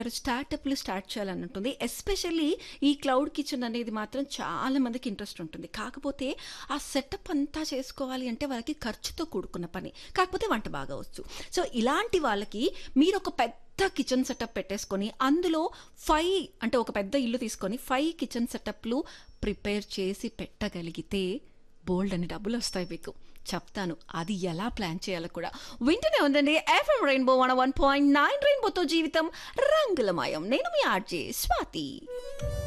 స్టార్టప్లు స్టార్ట్ చేయాలని ఉంటుంది ఎస్పెషల్లీ ఈ క్లౌడ్ కిచెన్ అనేది మాత్రం చాలా మందికి ఇంట్రెస్ట్ ఉంటుంది కాకపోతే ఆ సెటప్ అంతా చేసుకోవాలి అంటే వాళ్ళకి ఖర్చుతో కూడుకున్న పని కాకపోతే వంట బాగా వచ్చు సో ఇలాంటి వాళ్ళకి మీరు ఒక పెద్ద కిచెన్ సెటప్ పెట్టేసుకొని అందులో ఫైవ్ అంటే ఒక పెద్ద ఇల్లు తీసుకొని ఫైవ్ కిచెన్ సెటప్లు ప్రిపేర్ చేసి పెట్టగలిగితే బోల్డ్ అని డబ్బులు వస్తాయి మీకు చెప్తాను అది ఎలా ప్లాన్ చేయాలో కూడా వింటూనే ఉందండి FM rainbow one one point nine రెయిన్బోతో జీవితం రంగులమయం నేను మీ ఆర్జే స్వాతి